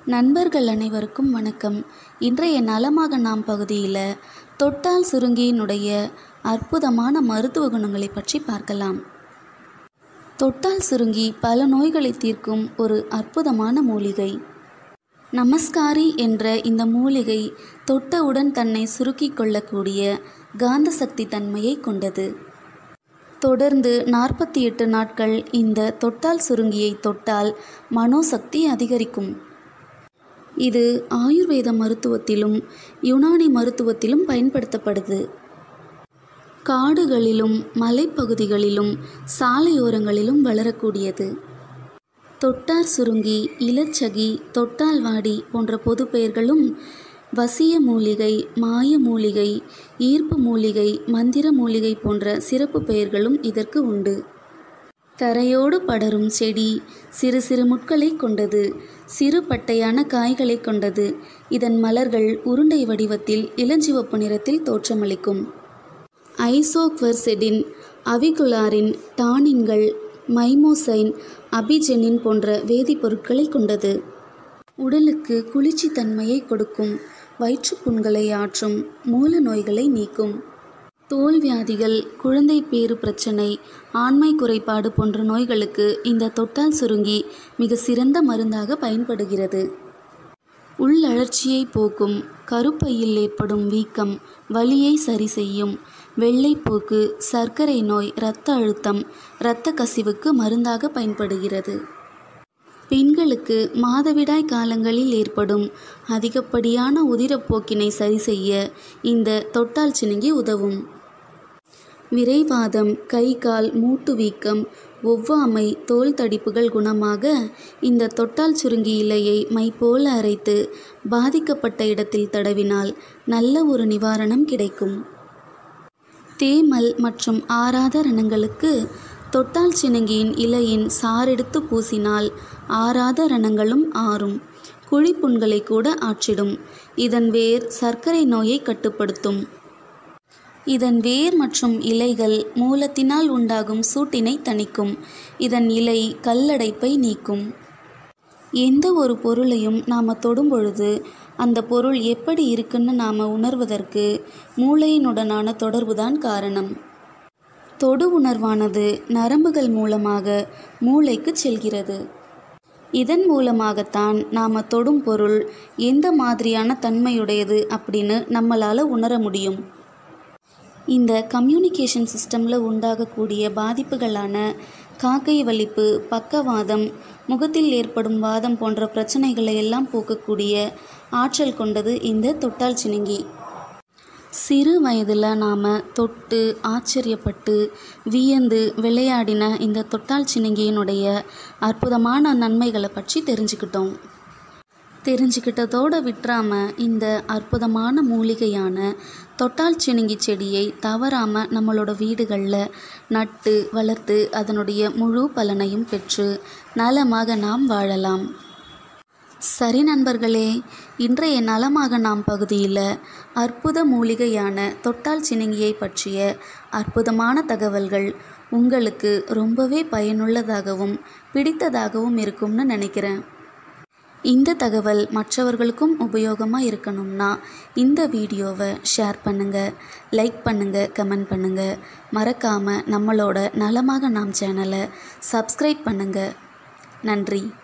நண்பர்கள் அனைவருக்கும் வணக்கம் இன்றைய நலமாக நாம் பகுதியில் தொட்டால் சுருங்கியினுடைய அற்புதமான மருத்துவ குணங்களை பற்றி பார்க்கலாம் தொட்டால் சுருங்கி பல நோய்களை தீர்க்கும் ஒரு அற்புதமான மூலிகை நமஸ்காரி என்ற இந்த மூலிகை தொட்டவுடன் தன்னை சுருக்கிக் கொள்ளக்கூடிய காந்த சக்தி தன்மையை கொண்டது தொடர்ந்து நாற்பத்தி எட்டு நாட்கள் இந்த தொட்டால் சுருங்கியை தொட்டால் மனோசக்தி அதிகரிக்கும் இது ஆயுர்வேத மருத்துவத்திலும் யுனானி மருத்துவத்திலும் பயன்படுத்தப்படுது காடுகளிலும் மலைப்பகுதிகளிலும் சாலையோரங்களிலும் வளரக்கூடியது தொட்டார் சுருங்கி இலச்சகி தொட்டால் வாடி போன்ற பொது பெயர்களும் வசிய மூலிகை மாய மூலிகை ஈர்ப்பு மூலிகை மந்திர மூலிகை போன்ற சிறப்பு பெயர்களும் இதற்கு உண்டு தரையோடு படரும் செடி சிறு சிறு முட்களை கொண்டது சிறு பட்டையான காய்களை கொண்டது இதன் மலர்கள் உருண்டை வடிவத்தில் இளஞ்சிவப்பு நிறத்தில் தோற்றமளிக்கும் ஐசோக்வர்செடின் அவிகுலாரின் டானின்கள் மைமோசைன் அபிஜெனின் போன்ற வேதிப்பொருட்களை கொண்டது உடலுக்கு குளிர்ச்சி தன்மையை கொடுக்கும் வயிற்றுப்புண்களை ஆற்றும் மூல நோய்களை நீக்கும் தோல் வியாதிகள் குழந்தை பேறு பிரச்சனை ஆண்மை குறைபாடு போன்ற நோய்களுக்கு இந்த தொட்டால் சுருங்கி மிக சிறந்த மருந்தாக பயன்படுகிறது உள்ளழற்சியை போக்கும் கருப்பையில் ஏற்படும் வீக்கம் வலியை சரி செய்யும் வெள்ளைப்போக்கு சர்க்கரை நோய் இரத்த அழுத்தம் இரத்த கசிவுக்கு மருந்தாக பயன்படுகிறது பெண்களுக்கு மாதவிடாய் காலங்களில் ஏற்படும் அதிகப்படியான உதிரப்போக்கினை சரி செய்ய இந்த தொட்டால் சினுங்கி உதவும் விரைவாதம் கை கால் மூட்டு வீக்கம் ஒவ்வாமை தோல் தடிப்புகள் குணமாக இந்த தொட்டால் சுருங்கி இலையை மை போல அரைத்து பாதிக்கப்பட்ட இடத்தில் தடவினால் நல்ல ஒரு நிவாரணம் கிடைக்கும் தேமல் மற்றும் ஆறாத ரணங்களுக்கு தொட்டால் சினங்கியின் இலையின் சாரெடுத்து பூசினால் ஆறாத ரணங்களும் ஆறும் குழிப்புண்களை கூட ஆற்றிடும் இதன் வேர் சர்க்கரை நோயை கட்டுப்படுத்தும் இதன் வேர் மற்றும் இலைகள் மூலத்தினால் உண்டாகும் சூட்டினை தணிக்கும் இதன் இலை கல்லடைப்பை நீக்கும் எந்த ஒரு பொருளையும் நாம் தொடும் பொழுது அந்த பொருள் எப்படி இருக்குன்னு நாம் உணர்வதற்கு மூளையினுடனான தொடர்புதான் காரணம் தொடு உணர்வானது நரம்புகள் மூலமாக மூளைக்கு செல்கிறது இதன் மூலமாகத்தான் நாம் தொடும் பொருள் எந்த மாதிரியான தன்மையுடையது அப்படின்னு நம்மளால் உணர முடியும் இந்த கம்யூனிகேஷன் சிஸ்டமில் உண்டாகக்கூடிய பாதிப்புகளான காக்கை வலிப்பு பக்கவாதம் முகத்தில் ஏற்படும் வாதம் போன்ற பிரச்சனைகளை எல்லாம் போக்கக்கூடிய ஆற்றல் கொண்டது இந்த தொட்டால் சினுங்கி சிறு வயதில் நாம் தொட்டு ஆச்சரியப்பட்டு வியந்து விளையாடின இந்த தொட்டால் சினுங்கியினுடைய அற்புதமான நன்மைகளை பற்றி தெரிஞ்சுக்கிட்டோம் தெரிஞ்சுக்கிட்டதோடு விட்டுறாமல் இந்த அற்புதமான மூலிகையான தொட்டால் சினுங்கி செடியை தவறாமல் நம்மளோட வீடுகளில் நட்டு வளர்த்து அதனுடைய முழு பலனையும் பெற்று நலமாக நாம் வாழலாம் சரி நண்பர்களே இன்றைய நலமாக நாம் பகுதியில் அற்புத மூலிகையான தொட்டால் சினுங்கியை பற்றிய அற்புதமான தகவல்கள் உங்களுக்கு ரொம்பவே பயனுள்ளதாகவும் பிடித்ததாகவும் இருக்கும்னு நினைக்கிறேன் இந்த தகவல் மற்றவர்களுக்கும் உபயோகமாக இருக்கணும்னா இந்த வீடியோவை ஷேர் பண்ணுங்கள் லைக் பண்ணுங்கள் கமெண்ட் பண்ணுங்கள் மறக்காமல் நம்மளோட நலமாக நாம் சேனலை சப்ஸ்கிரைப் பண்ணுங்கள் நன்றி